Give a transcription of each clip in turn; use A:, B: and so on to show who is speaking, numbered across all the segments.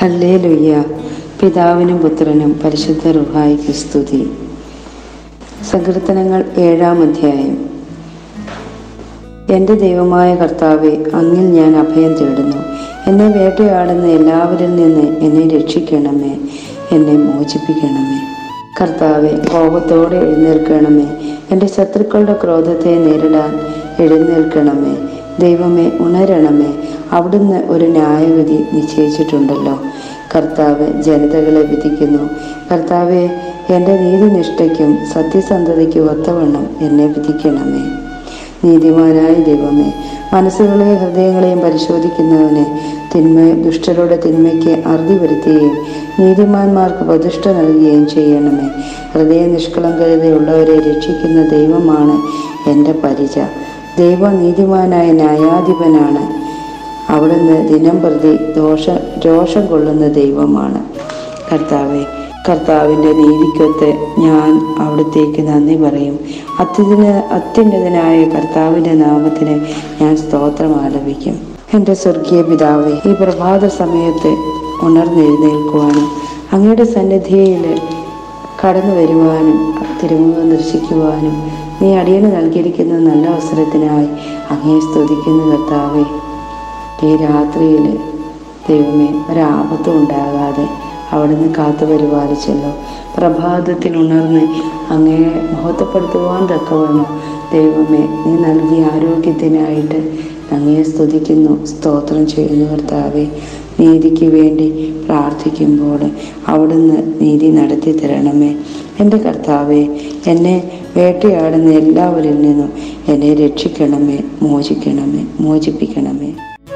A: ഹല്ലേ ലുയ്യ പിതാവിനും പുത്രനും പരിശുദ്ധ റുഹായിക്ക് സ്തുതി സങ്കീർത്തനങ്ങൾ ഏഴാം അധ്യായം എൻ്റെ ദൈവമായ കർത്താവെ അങ്ങിൽ ഞാൻ അഭയം തേടുന്നു എന്നെ വേട്ടയാടുന്ന എല്ലാവരിൽ നിന്ന് എന്നെ രക്ഷിക്കണമേ എന്നെ മോചിപ്പിക്കണമേ കർത്താവെ കോപത്തോടെ എഴുന്നേൽക്കണമേ എൻ്റെ ശത്രുക്കളുടെ ക്രോധത്തെ നേരിടാൻ എഴുന്നേൽക്കണമേ ദൈവമേ ഉണരണമേ അവിടുന്ന് ഒരു ന്യായവിധി നിശ്ചയിച്ചിട്ടുണ്ടല്ലോ കർത്താവ് ജനതകളെ വിധിക്കുന്നു കർത്താവെ എൻ്റെ നീതിനിഷ്ഠയ്ക്കും സത്യസന്ധതയ്ക്കും ഒത്തവണ്ണം എന്നെ വിധിക്കണമേ നീതിമാനായ ദൈവമേ മനസ്സുകളെയും ഹൃദയങ്ങളെയും പരിശോധിക്കുന്നവനെ തിന്മ ദുഷ്ടരുടെ തിന്മയ്ക്ക് അറുതി വരുത്തുകയും നീതിമാന്മാർക്ക് പ്രതിഷ്ഠ നൽകുകയും ചെയ്യണമേ ഹൃദയ നിഷ്കളങ്കതയുള്ളവരെ രക്ഷിക്കുന്ന ദൈവമാണ് എൻ്റെ പരിച ദൈവ നീതിമാനായ ന്യായാധിപനാണ് അവിടുന്ന് ദിനം പ്രതി ദോഷ രോഷം കൊള്ളുന്ന ദൈവമാണ് കർത്താവെ കർത്താവിൻ്റെ നീതിക്കൊത്ത് ഞാൻ അവിടത്തേക്ക് നന്ദി പറയും അത്യുന്ന അത്യുന്നതനായ കർത്താവിൻ്റെ നാമത്തിന് ഞാൻ സ്തോത്രം ആലപിക്കും എൻ്റെ സ്വർഗീയ പിതാവെ ഈ പ്രഭാത സമയത്ത് ഉണർന്നെഴുന്നേൽക്കുവാനും അങ്ങയുടെ സന്നിധിയിൽ കടന്നു വരുവാനും തിരുമുഖം ദർശിക്കുവാനും നീ അടിയന് നൽകിയിരിക്കുന്ന നല്ല അവസരത്തിനായി അങ്ങേ സ്തുതിക്കുന്ന കർത്താവെ ഈ രാത്രിയിൽ ദൈവമേ ഒരാപത്തും ഉണ്ടാകാതെ അവിടുന്ന് കാത്തു പരിപാലിച്ചല്ലോ പ്രഭാതത്തിൽ ഉണർന്ന് അങ്ങയെ മഹത്വപ്പെടുത്തുവാൻ തക്കവണ്ണം ദൈവമേ നീ നൽകിയ ആരോഗ്യത്തിനായിട്ട് അങ്ങയെ സ്തുതിക്കുന്നു സ്തോത്രം ചെയ്യുന്നു കർത്താവെ നീതിക്ക് വേണ്ടി പ്രാർത്ഥിക്കുമ്പോൾ അവിടുന്ന് നീതി നടത്തി തരണമേ എൻ്റെ കർത്താവെ എന്നെ വേട്ടയാടുന്ന എല്ലാവരിൽ നിന്നും എന്നെ രക്ഷിക്കണമേ മോചിക്കണമേ മോചിപ്പിക്കണമേ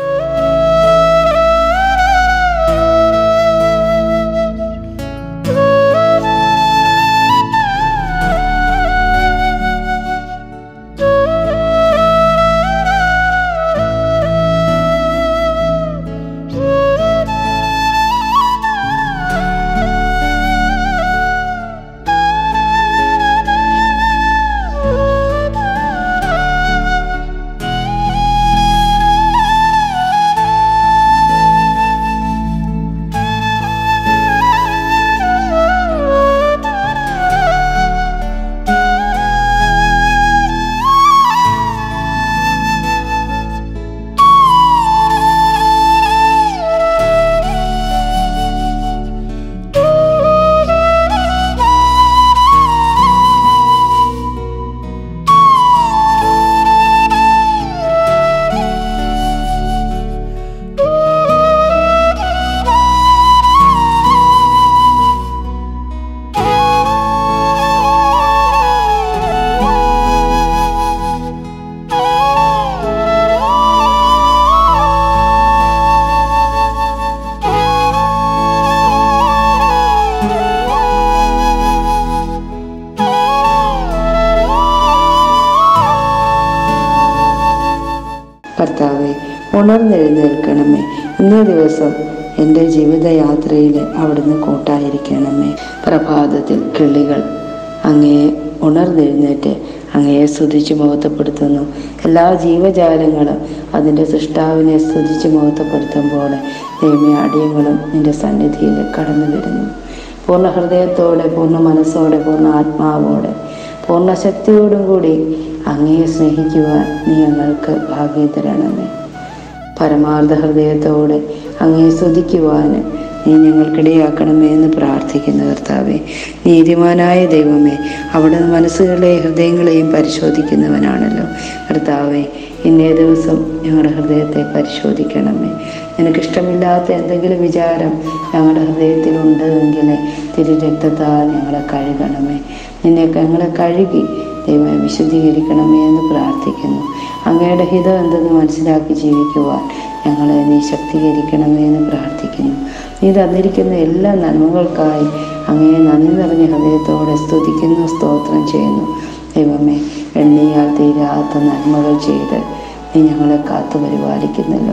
A: കർത്താവെ ഉണർന്നെഴുന്നേൽക്കണമേ ഇന്നേ ദിവസം എൻ്റെ ജീവിതയാത്രയിൽ അവിടുന്ന് കൂട്ടായിരിക്കണമേ പ്രഭാതത്തിൽ കിളികൾ അങ്ങയെ ഉണർന്നെഴുന്നേറ്റ് അങ്ങയെ സ്തുതിച്ച് മഹത്വപ്പെടുത്തുന്നു എല്ലാ ജീവജാലങ്ങളും അതിൻ്റെ സൃഷ്ടാവിനെ സ്തുതിച്ച് മഹത്വപ്പെടുത്തുമ്പോൾ ദൈവമേ അടിയങ്ങളും നിൻ്റെ സന്നിധിയിൽ കടന്നു വരുന്നു പൂർണ്ണ ഹൃദയത്തോടെ പൂർണ്ണ മനസ്സോടെ പൂർണ്ണ ആത്മാവോടെ പൂർണ്ണ ശക്തിയോടും കൂടി അങ്ങയെ സ്നേഹിക്കുവാൻ നീ ഞങ്ങൾക്ക് ഭാഗ്യം തരണമേ പരമാർത്ഥ ഹൃദയത്തോടെ അങ്ങയെ സ്തുതിക്കുവാൻ നീ ഞങ്ങൾക്കിടയാക്കണമേ എന്ന് പ്രാർത്ഥിക്കുന്ന കർത്താവെ നീതിമാനായ ദൈവമേ അവിടെ മനസ്സുകളെയും ഹൃദയങ്ങളെയും പരിശോധിക്കുന്നവനാണല്ലോ കർത്താവെ ഇന്നേ ദിവസം ഞങ്ങളുടെ ഹൃദയത്തെ പരിശോധിക്കണമേ നിനക്കിഷ്ടമില്ലാത്ത എന്തെങ്കിലും വിചാരം ഞങ്ങളുടെ ഹൃദയത്തിലുണ്ട് എങ്കിൽ തിരു രക്തത്താൽ ഞങ്ങളെ കഴുകണമേ നിന്നെ ഞങ്ങളെ കഴുകി ദൈവമേ വിശുദ്ധീകരിക്കണമേ എന്ന് പ്രാർത്ഥിക്കുന്നു അങ്ങയുടെ ഹിതം എന്തെന്ന് മനസ്സിലാക്കി ജീവിക്കുവാൻ ഞങ്ങളെ നീ ശക്തീകരിക്കണമേ എന്ന് പ്രാർത്ഥിക്കുന്നു നീ തന്നിരിക്കുന്ന എല്ലാ നന്മകൾക്കായി അങ്ങയെ നന്ദി നിറഞ്ഞ ഹൃദയത്തോടെ സ്തുതിക്കുന്നു സ്തോത്രം ചെയ്യുന്നു ദൈവമേ എണ്ണിയാൽ തീരാത്ത നന്മകൾ ചെയ്ത് നീ ഞങ്ങളെ കാത്തു പരിപാലിക്കുന്നല്ലോ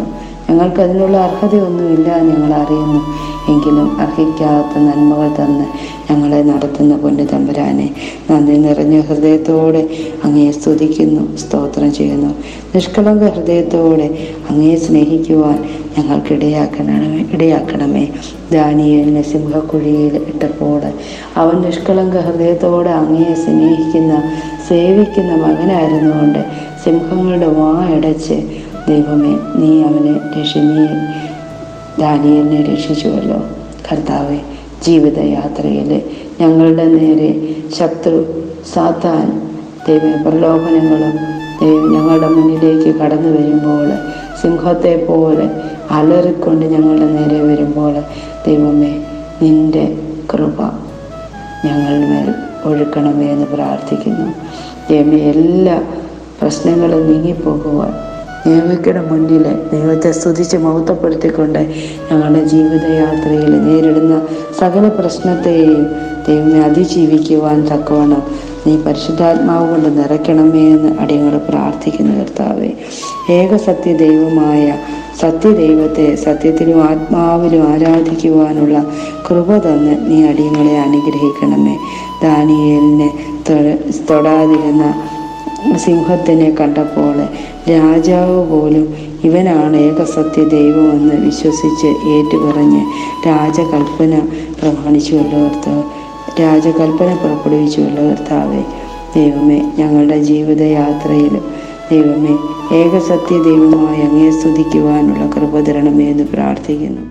A: ഞങ്ങൾക്ക് അതിനുള്ള അർഹതയൊന്നുമില്ല എന്ന് ഞങ്ങൾ അറിയുന്നു എങ്കിലും അർഹിക്കാത്ത നന്മകൾ തന്ന് ഞങ്ങളെ നടത്തുന്ന പൊന്നു തമ്പുരാനെ നന്ദി നിറഞ്ഞ ഹൃദയത്തോടെ അങ്ങയെ സ്തുതിക്കുന്നു സ്തോത്രം ചെയ്യുന്നു നിഷ്കളങ്ക ഹൃദയത്തോടെ അങ്ങയെ സ്നേഹിക്കുവാൻ ഞങ്ങൾക്ക് ഇടയാക്കണമേ ഇടയാക്കണമേ ദാനിയേലിനെ സിംഹക്കുഴിയിൽ ഇട്ടപ്പോൾ അവൻ നിഷ്കളങ്ക ഹൃദയത്തോടെ അങ്ങയെ സ്നേഹിക്കുന്ന സേവിക്കുന്ന മകനായിരുന്നുകൊണ്ട് സിംഹങ്ങളുടെ വാ അടച്ച് ദൈവമേ നീ അവനെ രക്ഷ നീ ദാനിയലിനെ രക്ഷിച്ചുവല്ലോ കർത്താവെ ജീവിതയാത്രയിൽ ഞങ്ങളുടെ നേരെ ശത്രു സാത്താൻ ദൈവ പ്രലോഭനങ്ങളും ദൈവം ഞങ്ങളുടെ മുന്നിലേക്ക് കടന്നു വരുമ്പോൾ സിംഹത്തെ പോലെ അലറിക്കൊണ്ട് ഞങ്ങളുടെ നേരെ വരുമ്പോൾ ദൈവമേ നിൻ്റെ കൃപ ഞങ്ങളുടെ മേൽ ഒഴുക്കണമേ എന്ന് പ്രാർത്ഥിക്കുന്നു ദൈവമേ എല്ലാ പ്രശ്നങ്ങളും നീങ്ങിപ്പോകുവാൻ ദൈവക്കയുടെ മുന്നിൽ ദൈവത്തെ സ്തുതിച്ച് മഹത്വപ്പെടുത്തിക്കൊണ്ട് ഞങ്ങളുടെ ജീവിതയാത്രയിൽ നേരിടുന്ന സകല പ്രശ്നത്തെയും ദൈവമേ അതിജീവിക്കുവാൻ തക്കവണ്ണം നീ പരിശുദ്ധാത്മാവ് കൊണ്ട് നിറയ്ക്കണമേ എന്ന് അടിയങ്ങൾ പ്രാർത്ഥിക്കുന്നു കർത്താവെ ഏകസത്യ ദൈവമായ സത്യദൈവത്തെ സത്യത്തിലും ആത്മാവിലും ആരാധിക്കുവാനുള്ള കൃപ തന്ന് നീ അടിയങ്ങളെ അനുഗ്രഹിക്കണമേ ദാനിയേലിനെ തൊഴ- തൊടാതിരുന്ന സിംഹത്തിനെ കണ്ടപ്പോൾ രാജാവ് പോലും ഇവനാണ് ഏകസത്യ ദൈവമെന്ന് വിശ്വസിച്ച് ഏറ്റുപറഞ്ഞ് രാജകൽപ്പന പ്രമാണിച്ചുവല്ലോ കർത്താവ് രാജകൽപ്പന പുറപ്പെടുവിച്ചുവല്ലോ കർത്താവെ ദൈവമേ ഞങ്ങളുടെ ജീവിതയാത്രയിലും ദൈവമേ ഏകസത്യ ദൈവമായി അങ്ങേ സ്തുതിക്കുവാനുള്ള കൃപ തരണമേ എന്ന് പ്രാർത്ഥിക്കുന്നു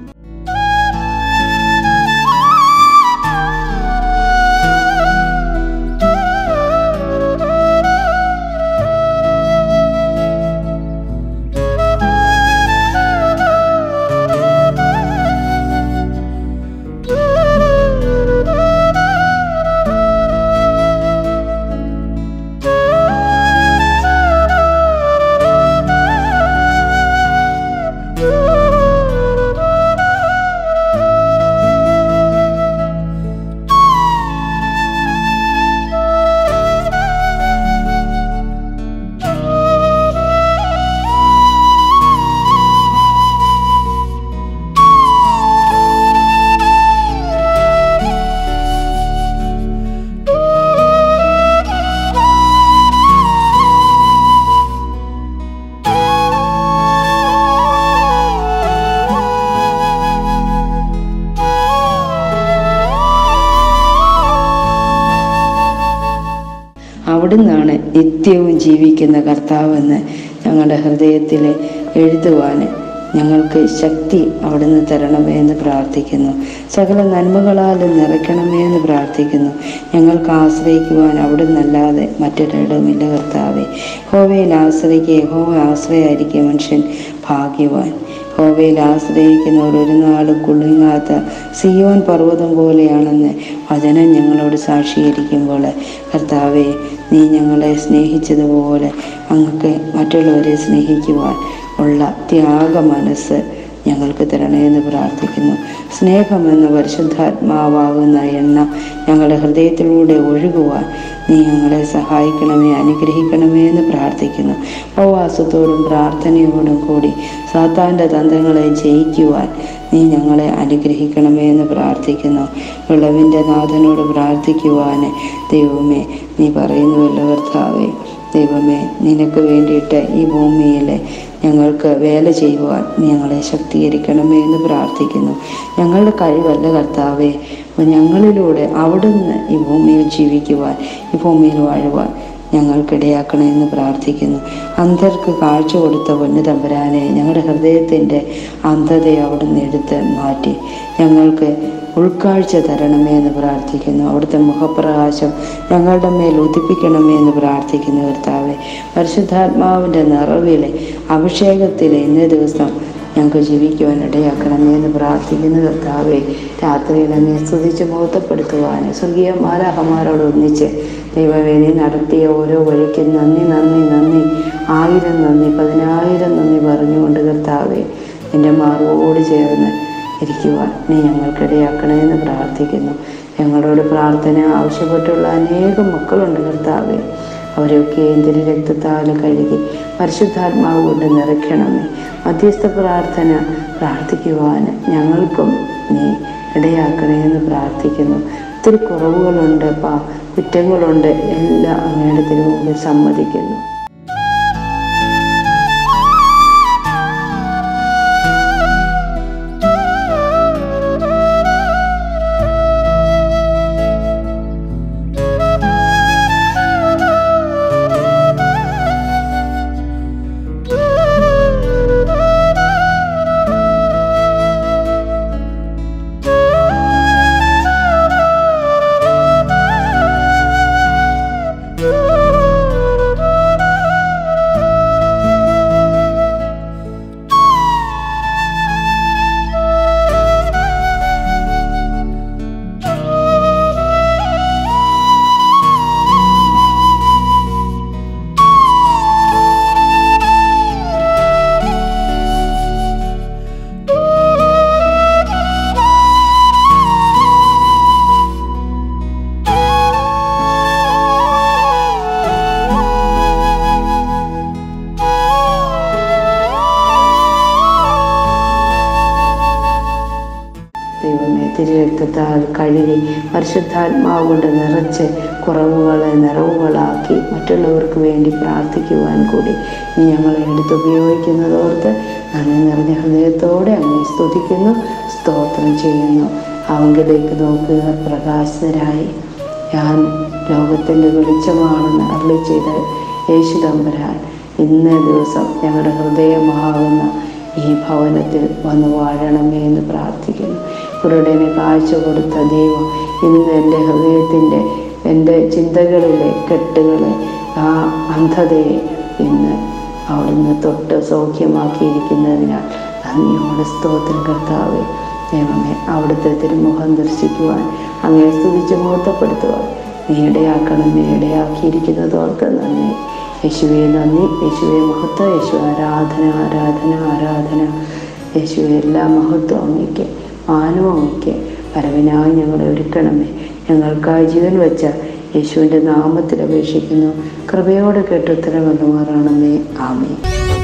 A: അവിടുന്നാണ് നിത്യവും ജീവിക്കുന്ന കർത്താവെന്ന് ഞങ്ങളുടെ ഹൃദയത്തിൽ എഴുതുവാൻ ഞങ്ങൾക്ക് ശക്തി അവിടുന്ന് തരണമേ എന്ന് പ്രാർത്ഥിക്കുന്നു സകല നന്മകളാൽ നിറയ്ക്കണമേ എന്ന് പ്രാർത്ഥിക്കുന്നു ഞങ്ങൾക്ക് ആശ്രയിക്കുവാൻ അവിടുന്നല്ലാതെ മറ്റൊരിടവുമില്ല കർത്താവെ ഹോവയിൽ ആശ്രയിക്കുക യഹോവ ആശ്രയായിരിക്കും മനുഷ്യൻ ഭാഗ്യവാൻ ഹോവയിൽ ആശ്രയിക്കുന്നവർ ഒരു നാളും കുളുങ്ങാത്ത സിയോൻ പർവ്വതം പോലെയാണെന്ന് വചനം ഞങ്ങളോട് സാക്ഷീകരിക്കുമ്പോൾ കർത്താവെ നീ ഞങ്ങളെ സ്നേഹിച്ചതുപോലെ അങ്ങക്ക് മറ്റുള്ളവരെ സ്നേഹിക്കുവാൻ ഉള്ള ത്യാഗ മനസ്സ് ഞങ്ങൾക്ക് തരണേന്ന് പ്രാർത്ഥിക്കുന്നു സ്നേഹമെന്ന പരിശുദ്ധാത്മാവാകുന്ന എണ്ണ ഞങ്ങളുടെ ഹൃദയത്തിലൂടെ ഒഴുകുവാൻ നീ ഞങ്ങളെ സഹായിക്കണമേ അനുഗ്രഹിക്കണമേ എന്ന് പ്രാർത്ഥിക്കുന്നു ഉപവാസത്തോടും പ്രാർത്ഥനയോടും കൂടി സാത്താൻ്റെ തന്ത്രങ്ങളെ ജയിക്കുവാൻ നീ ഞങ്ങളെ അനുഗ്രഹിക്കണമേ എന്ന് പ്രാർത്ഥിക്കുന്നു വിളവിൻ്റെ നാഥനോട് പ്രാർത്ഥിക്കുവാൻ ദൈവമേ നീ പറയുന്നുവല്ലോ കർത്താവേ ദൈവമേ നിനക്ക് വേണ്ടിയിട്ട് ഈ ഭൂമിയിൽ ഞങ്ങൾക്ക് വേല ചെയ്യുവാൻ നീ ഞങ്ങളെ ശക്തീകരിക്കണമേ എന്ന് പ്രാർത്ഥിക്കുന്നു ഞങ്ങളുടെ കഴിവല്ല കർത്താവേ അപ്പോൾ ഞങ്ങളിലൂടെ അവിടുന്ന് ഈ ഭൂമിയിൽ ജീവിക്കുവാൻ ഈ ഭൂമിയിൽ വാഴുവാൻ ഞങ്ങൾക്കിടയാക്കണേ എന്ന് പ്രാർത്ഥിക്കുന്നു അന്ധർക്ക് കാഴ്ച കൊടുത്ത പൊന്നു തമ്പുരാനെ ഞങ്ങളുടെ ഹൃദയത്തിൻ്റെ അന്ധതയെ അവിടുന്ന് എടുത്ത് മാറ്റി ഞങ്ങൾക്ക് ഉൾക്കാഴ്ച തരണമേ എന്ന് പ്രാർത്ഥിക്കുന്നു അവിടുത്തെ മുഖപ്രകാശം ഞങ്ങളുടെ മേൽ ഉദിപ്പിക്കണമേ എന്ന് പ്രാർത്ഥിക്കുന്നു കർത്താവെ പരിശുദ്ധാത്മാവിൻ്റെ നിറവിലെ അഭിഷേകത്തിലെ ഇന്നേ ദിവസം ഞങ്ങൾക്ക് ജീവിക്കുവാൻ ഇടയാക്കണമേ എന്ന് പ്രാർത്ഥിക്കുന്നു കർത്താവെ രാത്രിയിൽ എന്നെ സ്തുതിച്ച് മുഹൂർത്തപ്പെടുത്തുവാൻ സ്വർഗീയ മാലാഹമാരോട് ഒന്നിച്ച് ദൈവമേ നീ നടത്തിയ ഓരോ വഴിക്കും നന്ദി നന്ദി നന്ദി ആയിരം നന്ദി പതിനായിരം നന്ദി പറഞ്ഞുകൊണ്ട് കർത്താവെ എൻ്റെ മാർവോട് ചേർന്ന് ഇരിക്കുവാൻ നീ ഞങ്ങൾക്കിടയാക്കണേ എന്ന് പ്രാർത്ഥിക്കുന്നു ഞങ്ങളോട് പ്രാർത്ഥന ആവശ്യപ്പെട്ടുള്ള അനേകം മക്കളുണ്ട് കർത്താവെ അവരെയൊക്കെ എന്തിന് രക്തത്താൽ കഴുകി പരിശുദ്ധാത്മാവ് കൊണ്ട് നിറയ്ക്കണമേ മധ്യസ്ഥ പ്രാർത്ഥന പ്രാർത്ഥിക്കുവാൻ ഞങ്ങൾക്കും നീ ഇടയാക്കണേ എന്ന് പ്രാർത്ഥിക്കുന്നു ഒത്തിരി കുറവുകളുണ്ട് പാ കുറ്റങ്ങളുണ്ട് എല്ലാം അങ്ങയുടെ തിരുമുമ്പിൽ സമ്മതിക്കുന്നു ദൈവമേ തിരുരക്തത്താൽ കഴുകി പരിശുദ്ധാത്മാവ് കൊണ്ട് നിറച്ച് കുറവുകളെ നിറവുകളാക്കി മറ്റുള്ളവർക്ക് വേണ്ടി പ്രാർത്ഥിക്കുവാൻ കൂടി നീ ഞങ്ങളെ എടുത്ത് ഉപയോഗിക്കുന്നതോർത്ത് നന്ദി നിറഞ്ഞ ഹൃദയത്തോടെ അങ്ങേ സ്തുതിക്കുന്നു സ്തോത്രം ചെയ്യുന്നു അവങ്കിലേക്ക് നോക്കുക പ്രകാശിതരായി ഞാൻ ലോകത്തിൻ്റെ വെളിച്ചമാണെന്ന് അരുളി ചെയ്ത യേശു തമ്പുരാൻ ഇന്നേ ദിവസം ഞങ്ങളുടെ ഹൃദയമാകുന്ന ഈ ഭവനത്തിൽ വന്ന് വാഴണമേ എന്ന് പ്രാർത്ഥിക്കുന്നു കുരുടനെ കാഴ്ച കൊടുത്ത ദൈവം ഇന്ന് എൻ്റെ ഹൃദയത്തിൻ്റെ എൻ്റെ ചിന്തകളിലെ കെട്ടുകളെ ആ അന്ധതയെ ഇന്ന് അവിടുന്ന് തൊട്ട് സൗഖ്യമാക്കിയിരിക്കുന്നതിനാൽ നന്ദിയോടെ സ്തോത്രം കർത്താവേ ദൈവമേ അവിടുത്തെ തിരുമുഖം ദർശിക്കുവാൻ അങ്ങേ സ്തുതിച്ച് മുഹൂർത്തപ്പെടുത്തുവാൻ നീ ഇടയാക്കണം നീ ഇടയാക്കിയിരിക്കുന്നതോർക്ക് നന്ദി യേശുവെ നന്ദി യേശുവെ മഹത്വം യേശു ആരാധന ആരാധന ആരാധന യേശുവെ എല്ലാ മഹത്വം അങ്ങയ്ക്ക് മാനവും അങ്ങയ്ക്ക് വരവിനായി ഞങ്ങളെ ഒരുക്കണമേ ഞങ്ങൾക്കായി ജീവൻ വെച്ച യേശുവിൻ്റെ നാമത്തിൽ അപേക്ഷിക്കുന്നു കൃപയോടെ കേട്ടുത്തരം വന്നു മാറണമേ ആമേ